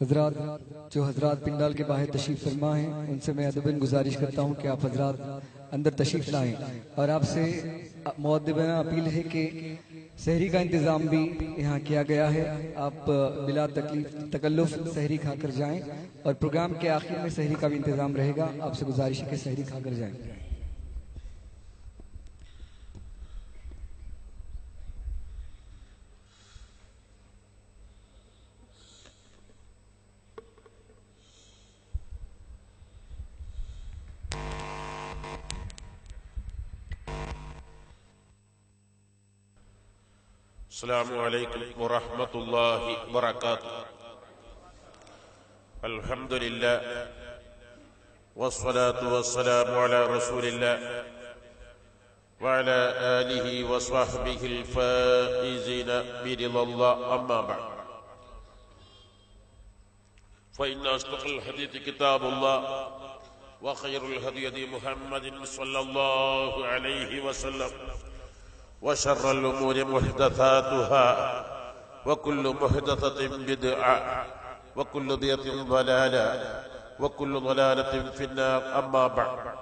हजरात जो हजरात पिंडाल के बाहर तशरीफ फरमा हैं उनसे मैं अदबन गुजारिश करता हूं कि आप हजरात अंदर तशरीफ लाएं और आपसे मुद्दबना अपील है कि शहरी का इंतज़ाम भी यहाँ किया गया है आप बिला तकलीफ तकल्लुफ शहरी खाकर जाएं और प्रोग्राम के आखिर में शहरी का भी इंतज़ाम रहेगा आपसे गुजारिश है कि शहरी खाकर जाएं السلام عليكم ورحمة الله وبركاته الحمد لله والصلاة والسلام على رسول الله وعلى آله وصحبه الفائزين برضا الله أما بعد فإن أصدق الحديث كتاب الله وخير الهدي هدي محمد صلى الله عليه وسلم وشر الأمور محدثاتها وكل محدثة بدعة وكل بدعة ضلالة وكل ضلالة في النار أما بعد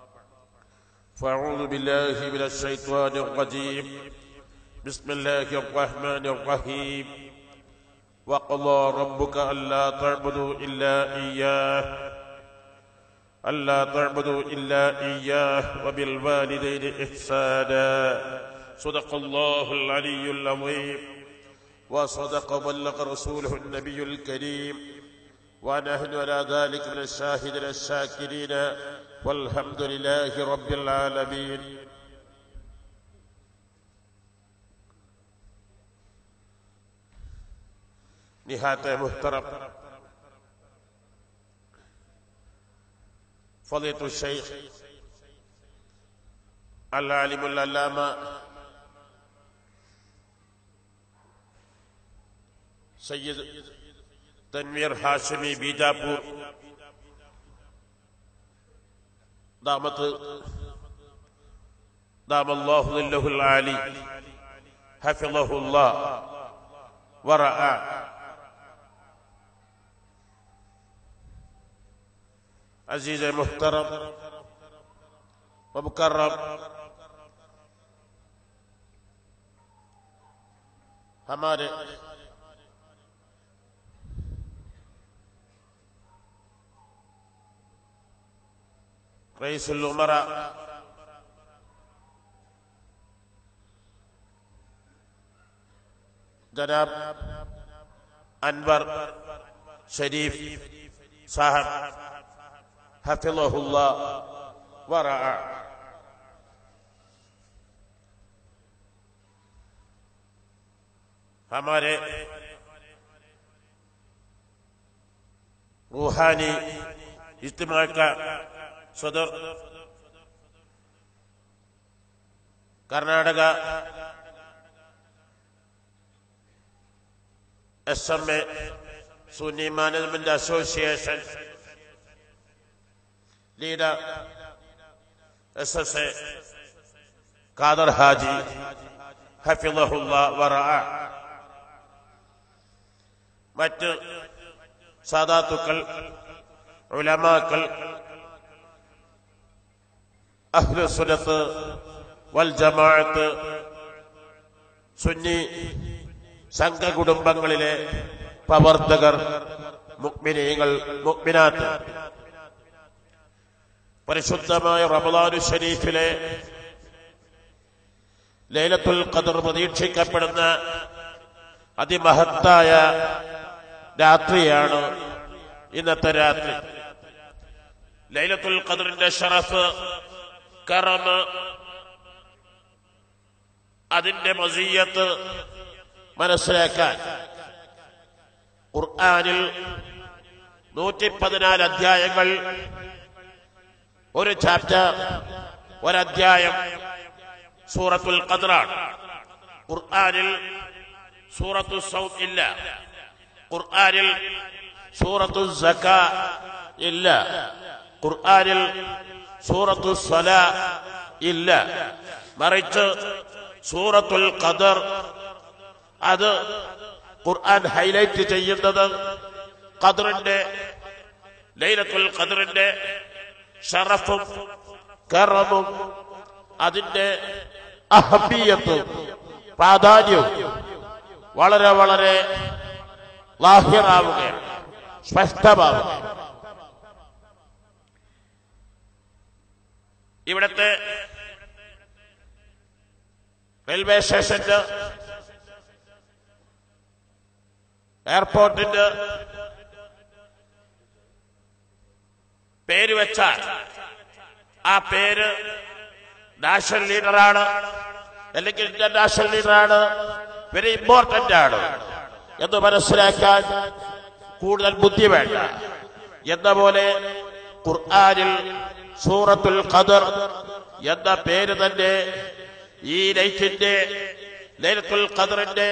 فأعوذ بالله من الشيطان الرجيم بسم الله الرحمن الرحيم وقضى ربك ألا تعبدوا إلا إياه ألا تعبدوا إلا إياه وبالوالدين إحسانا صدق الله العلي العظيم وصدق وبلغ رسوله النبي الكريم ونحن على ذلك من الشاهدين الشاكرين والحمد لله رب العالمين نهاية محترم فضيلة الشيخ العالم العلامة سيد تنوير هاشمي بيجاپور دامت دام الله ظله العالي حفظه الله ورعاه عزيز محترم ومكرم हमारे रईसुल उमरा जनाब अनवर शरीफ साहब हफिल्लाह वरा हमारे रूहानी इज्तिमा का सदर Karnataka S M A Sunni management association leader S S A Kader हाजी हफिल्लाह वरा മറ്റ് സാദാത്തുക്കൾ ഉലമാക്കൾ അഹ്ലുസുനത്ത് വൽ ജമാഅത്ത് സുന്നി സംഘകുടുംബങ്ങളിലെ പ്രവർത്തകർ മുക്മിനീങ്ങൾ മുക്മിനാത്ത് പരിശുദ്ധമായ റമദാനു ഷരീഫിലെ ലൈലത്തുൽ ഖദർ പ്രതീക്ഷിക്കപ്പെടുന്ന അതിമഹത്തായ രാത്രിയാണ് ഇന്നത്തെ രാത്രി ലൈലത്തുൽ ഖദറിന്റെ ഷറഫ് കറമ് അതിന്റെ മസീയത്ത് മനസ്സിലാക്കാൻ ഖുർആാനിൽ നൂറ്റി പതിനാല് അധ്യായങ്ങൾ ഒരു ചാപ്റ്റർ ഒരധ്യായം സൂറത്തുൽ ഖദറാണ് ഖുർആാനിൽ സൂറത്തു സൗത്ത് ഇല്ല ഖുർആനിൽ സൂറത്തു സക്ക ഇല്ല ഖുർആനിൽ സൂറത്തു സ്വല ഇല്ല മറിച്ച് സൂറത്തുൽ ഖദർ അത് ഖുർആൻ ഹൈലൈറ്റ് ചെയ്യുന്നത് ഖദറിന്റെ ലൈലത്തുൽ ഖദറിന്റെ ഷറഫും കറമും അതിന്റെ അഹബീയത്തും പ്രാധാന്യവും വളരെ വളരെ ലാഹ്യറാവുകയാണ് സ്പഷ്ടമാവുകയാണ് ഇവിടുത്തെ റെയിൽവേ സ്റ്റേഷന്റെ എയർപോർട്ടിന്റെ പേര് വെച്ചാൽ ആ പേര് നാഷണൽ ലീഡറാണ് അല്ലെങ്കിൽ ഇന്റർനാഷണൽ ലീഡറാണ് വെരി ഇമ്പോർട്ടന്റ് ആണ് എന്ന് മനസ്സിലാക്കാൻ കൂടുതൽ ബുദ്ധി വേണ്ട എന്ന പോലെ ഖുർആാനിൽ സൂറത്തുൽ ഖദർ എന്ന പേര് തന്നെ ഈ നൈറ്റിന്റെ ലൈലത്തുൽ ഖദറിന്റെ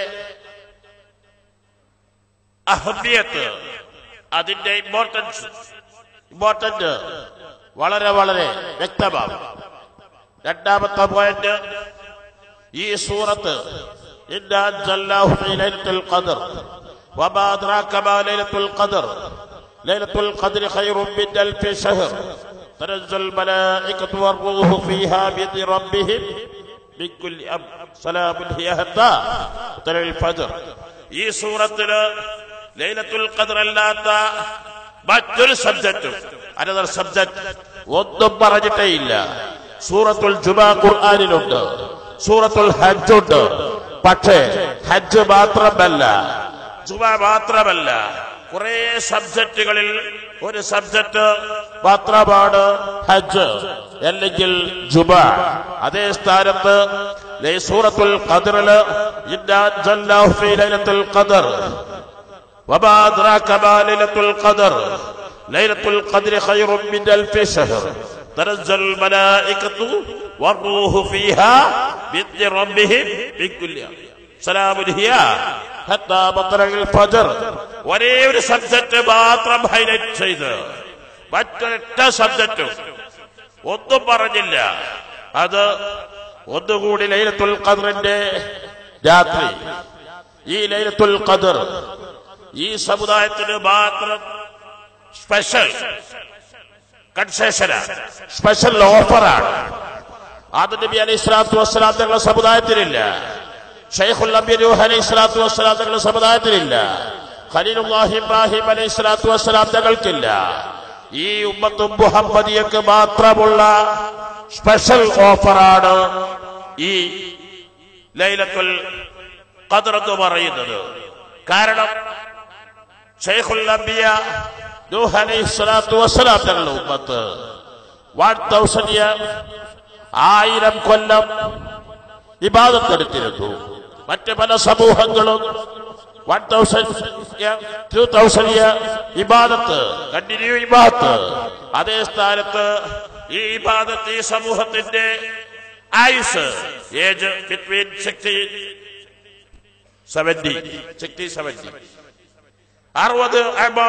അഹമ്യത്ത് അതിന്റെ ഇമ്പോർട്ടൻസ് ഇമ്പോർട്ടന്റ് വളരെ വളരെ വ്യക്തമാകും രണ്ടാമത്തെ പോയിന്റ് ഈ സൂറത്ത് ഇന്നാ അൻസൽനാഹു ഫീ ലൈലത്തുൽ ഖദർ വമാ അദ്റാക മാ ലൈലത്തുൽ ഖദർ ലൈലത്തുൽ ഖദ്രി ഖൈറും മിൻ അൽഫി ശഹർ تنزل الملائكة والروح فيها بإذن ربهم من كل أمر سلام هي حتى طلع الفجر ഈ സൂറത്തില് ലൈലത്തുൽ ഖദർ അല്ലാത്ത മറ്റൊരു സബ്ജക്റ്റും അനദർ സബ്ജക്ട് ഒന്നും പറഞ്ഞിട്ടേ ഇല്ല സൂറത്തുൽ ജുമാ ഖുർആാനിലുണ്ട് സൂറത്തുൽ ഹജ്ജ് ഉണ്ട് പക്ഷേ ഹജ്ജ് മാത്രമല്ല ജുമ മാത്രമല്ല കുറെ സബ്ജക്റ്റുകളിൽ ഒരു സബ്ജക്ട് മാത്രമാണ് ഹജ്ജ് അല്ലെങ്കിൽ ജുമ അതേ സ്ഥാനത്ത് ലേ സൂറത്തുൽ ഖദറില് ഇന്നാ അൻസൽനാഹു ഫീ ലൈലത്തുൽ ഖദർ وما أدراك ما ليلة القدر ليلة القدر خير من ألف شهر تنزل الملائكة والروح فيها بإذن ربهم من كل أمر سلام هي حتى مطلع الفجر ഒരേ ഒരു സബ്ജക്ട് മാത്രം ഹൈലൈറ്റ് ചെയ്ത് മറ്റൊരൊറ്റ സബ്ജക്റ്റും ഒന്നും പറഞ്ഞില്ല അത് ഒന്നുകൂടി ലൈലത്തുൽ ഖദറിന്റെ രാത്രി ഈ ലൈലത്തുൽ ഖദർ ഈ സമുദായത്തിന് മാത്രം സ്പെഷ്യൽ കൺസെഷനാണ് സ്പെഷ്യൽ ഓഫറാണ് ആദ നബി അലൈഹി സ്വലാത്തു വസ്സലാം തങ്ങളുടെ സമുദായത്തിലില്ല ഷെയ്ഖുൽ നബി നൂഹ് അലൈഹി സ്വലാത്തു വസ്സലാം തങ്ങളുടെ സമുദായത്തിലില്ല ഖലീലുല്ലാഹി ഇബ്രാഹിം അലൈഹി സ്വലാത്തു വസ്സലാം തങ്ങൾക്കില്ല ഈ ഉമ്മത്തും മുഹമ്മദിയക്ക് മാത്രമുള്ള സ്പെഷ്യൽ ഓഫറാണ് ഈ ലൈലത്തുൽ ഖദർ എന്ന് പറയുന്നത് കാരണം ഷെയ്ഖുൽ നബിയ നൂഹ് അലൈഹി സ്വലാത്തു വസ്സലാം തങ്ങളുടെ ഉമ്മത്ത് വൺ തൗസൻഡ് ഇയർ ആയിരം കൊല്ലം ഇബാദത്തെടുത്തിരുന്നു മറ്റ് പല സമൂഹങ്ങളും one thousand two thousand year ഇബാദത്ത് കണ്ടിന്യൂ ഇബാദത്ത് അതേ സ്ഥാനത്ത് ഈ ഇബാദത്ത് ഈ സമൂഹത്തിന്റെ ആയുസ് age between sixty seventy sixty seventy അറുപത്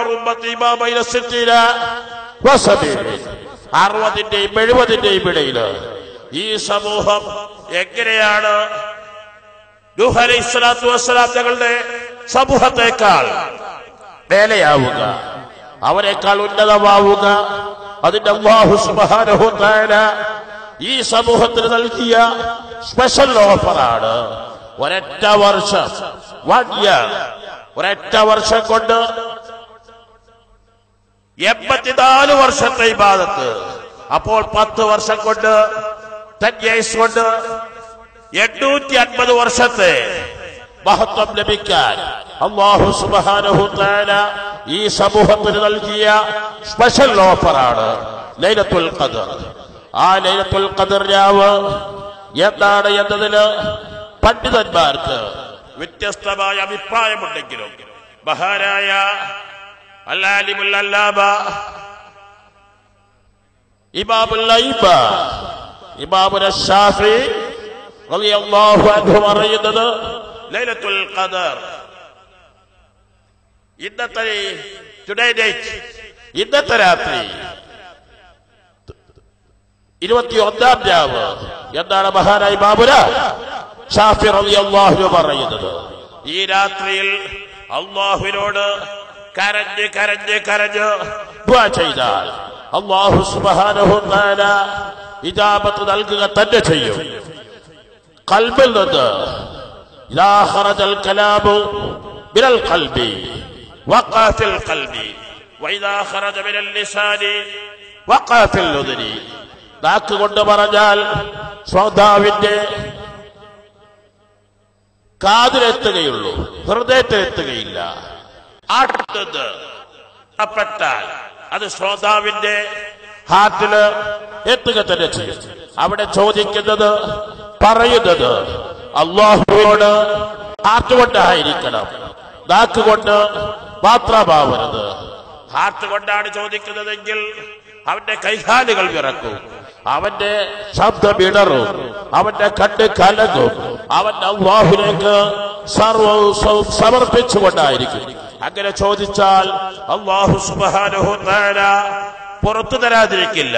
അറുപതിന്റെയും എഴുപതിന്റെയും ഇടയില് ഈ സമൂഹം എങ്ങനെയാണ് നൂഹ് അലൈഹി സ്വലാത്തു വസ്സലാം തങ്ങളുടെ സമൂഹത്തെക്കാൾ മേലെയാവുക അവരെക്കാൾ ഉന്നതമാവുക അതിന്റെ അള്ളാഹു സുബ്ഹാനഹു തആല ഈ സമൂഹത്തിന് നൽകിയ സ്പെഷ്യൽ ഓഫറാണ് ഒരൊറ്റ വർഷം വൺ ഇയർ ഒരൊറ്റ വർഷം കൊണ്ട് എൺപത്തിനാല് വർഷത്തെ ഇബാദത്ത് അപ്പോൾ പത്ത് വർഷം കൊണ്ട് ടെൻ ഇയേഴ്സ് കൊണ്ട് എണ്ണൂറ്റി അൻപത് വർഷത്തെ മഹത്വം ലഭിക്കാൻ അള്ളാഹു സുബാനഹു താല ഈ സമൂഹത്തിന് നൽകിയ സ്പെഷ്യൽ ഓഫറാണ് ലൈലത്തുൽ ഖദർ ആ ലൈലത്തുൽ ഖദർ രാവ് എന്താണ് എന്നതിന് പണ്ഡിതന്മാർക്ക് വ്യത്യസ്തമായ അഭിപ്രായമുണ്ടെങ്കിലും മഹാനായ അല്ലാലിമുൽ അല്ലാബ ഇമാമുൽ അയ്ബ ഇമാമുൽ ഷാഫി റളിയല്ലാഹു അൻഹു പറയുന്നത് ലൈലത്തുൽ ഖദർ ഇന്നത്തെ ടുഡേ നൈറ്റ് ഇന്നത്തെ രാത്രി ഇരുപത്തി ഒന്നാം രാവ് എന്താണ് മഹാനായി ബാബുര ഷാഫി റളിയല്ലാഹു പറയുന്നത് ഈ രാത്രിയിൽ അള്ളാഹുവിനോട് കരഞ്ഞ് കരഞ്ഞ് കരഞ്ഞ് ദുആ ചെയ്താൽ അള്ളാഹു സുബ്ഹാനഹു തആല ഇജാബത്ത് നൽകുക തന്നെ ചെയ്യും കൽബിൽ നിന്ന് ഇദാ ഖറജൽ കലാമു മിനൽ ഖൽബി വഖഅ ഫിൽ ഖൽബി വഇദാ ഖറജ മിനൽ ലിസാനി വഖഅ ഫിൽ ഉദനി നാക്ക് കൊണ്ട് പറഞ്ഞാൽ ശ്രോതാവിന്റെ കാതിലെത്തുകയുള്ളൂ ഹൃദയത്തിലെത്തുകയില്ല അടുത്തത് അപ്പെട്ടാൽ അത് ശ്രോതാവിന്റെ ഹാർട്ടില് എത്തുക തന്നെ ചെയ്യും അവിടെ ചോദിക്കുന്നത് പറയുന്നത് അള്ളാഹുവിനോട് ഹാർട്ട് കൊണ്ടായിരിക്കണം നാക്ക് കൊണ്ട് മാത്രമാവരുത് ഹാർട്ട് കൊണ്ടാണ് ചോദിക്കുന്നതെങ്കിൽ അവന്റെ കൈകാലുകൾ വിറക്കും അവന്റെ ശബ്ദം ഇടറും അവന്റെ കണ്ണ് കലങ്ങും അവൻ അള്ളാഹുലേക്ക് സർവവും സ- സമർപ്പിച്ചുകൊണ്ടായിരിക്കും അങ്ങനെ ചോദിച്ചാൽ അള്ളാഹു സുബാനുഹു പുറത്തു തരാതിരിക്കില്ല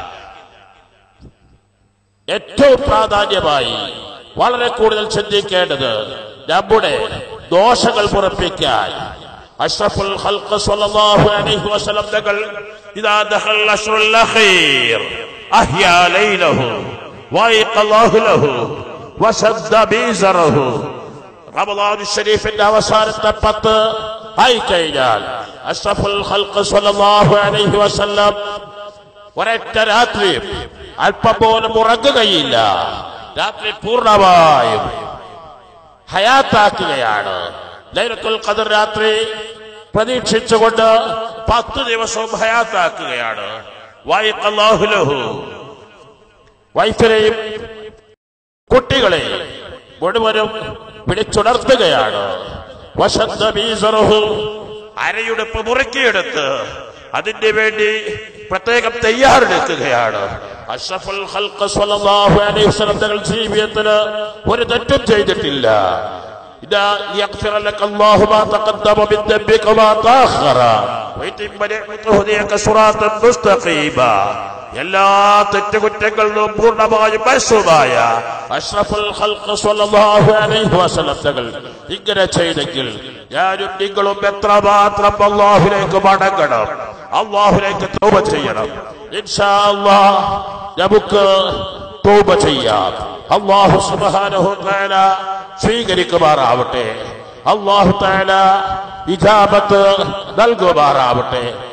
ഏറ്റവും പ്രാധാന്യമായി വളരെ കൂടുതൽ ചിന്തിക്കേണ്ടത് നമ്മുടെ ദോഷങ്ങൾ പുറപ്പിക്കാൻ അഷ്റഫുൽ ഖൽഖ് സ്വല്ലല്ലാഹു അലൈഹി വസല്ലം തങ്ങൾ ഇദാ ദഖൽ അശ്റുൽ അഖീർ അഹ്യാ ലൈലഹു വൈഖല്ലാഹു ലഹു വസദ്ദ ബീസറഹു റമദാൻ ഷരീഫിന്റെ അവസാനത്തെ പത്ത് ആയി കഴിഞ്ഞാൽ അഷ്റഫുൽ ഖൽഖ് സ്വല്ലല്ലാഹു അലൈഹി വസല്ലം ഒരൊറ്റ രാത്രി അല്പം പോലും ഉറങ്ങുകയില്ല രാത്രി പൂർണ്ണമായും ഹയാത്താക്കുകയാണ് ലൈലത്തുൽ ഖദർ രാത്രി പ്രതീക്ഷിച്ചുകൊണ്ട് പത്ത് ദിവസവും ഹയാത്താക്കുകയാണ് വായിക്കല്ലാഹു ലഹു വൈഫിനെയും കുട്ടികളെയും മുഴുവനും പിടിച്ചുണർത്തുകയാണ് വശന്ത ബീസറുഹു അരയുടുപ്പ് മുറുക്കിയെടുത്ത് അതിന് വേണ്ടി പ്രത്യേകം തയ്യാറെടുക്കുകയാണ് അഷ്റഫുൽ ഖൽഖ് സ്വല്ലല്ലാഹു അലൈഹി വസല്ലം തങ്ങൾ ജീവിതത്തിൽ ഒരു തെറ്റും ചെയ്തിട്ടില്ല إذا يغفر لك الله ما تقدم من ذنبك وما تأخر ويتم نعمته لك صراطا مستقيما എല്ലാ തെറ്റുകുറ്റങ്ങളിലും പൂർണ്ണമായും മത്സരമായ അഷ്റഫുൽ ഖൽഖ് സ്വല്ലല്ലാഹു അലൈഹി വസല്ലം തങ്ങൾ ഇങ്ങനെ ചെയ്തെങ്കിൽ ഞാനും നിങ്ങളും എത്രമാത്രം അള്ളാഹുലേക്ക് മടങ്ങണം അള്ളാഹുലേക്ക് തൗബ ചെയ്യണം ഇൻഷാ അല്ലാഹ് നമുക്ക് തൗബ ചെയ്യാം അള്ളാഹു സുബ്ഹാനഹു തആല സ്വീകരിക്കുമാറാവട്ടെ അള്ളാഹു തആല ഇജാബത്ത് നൽകുമാറാവട്ടെ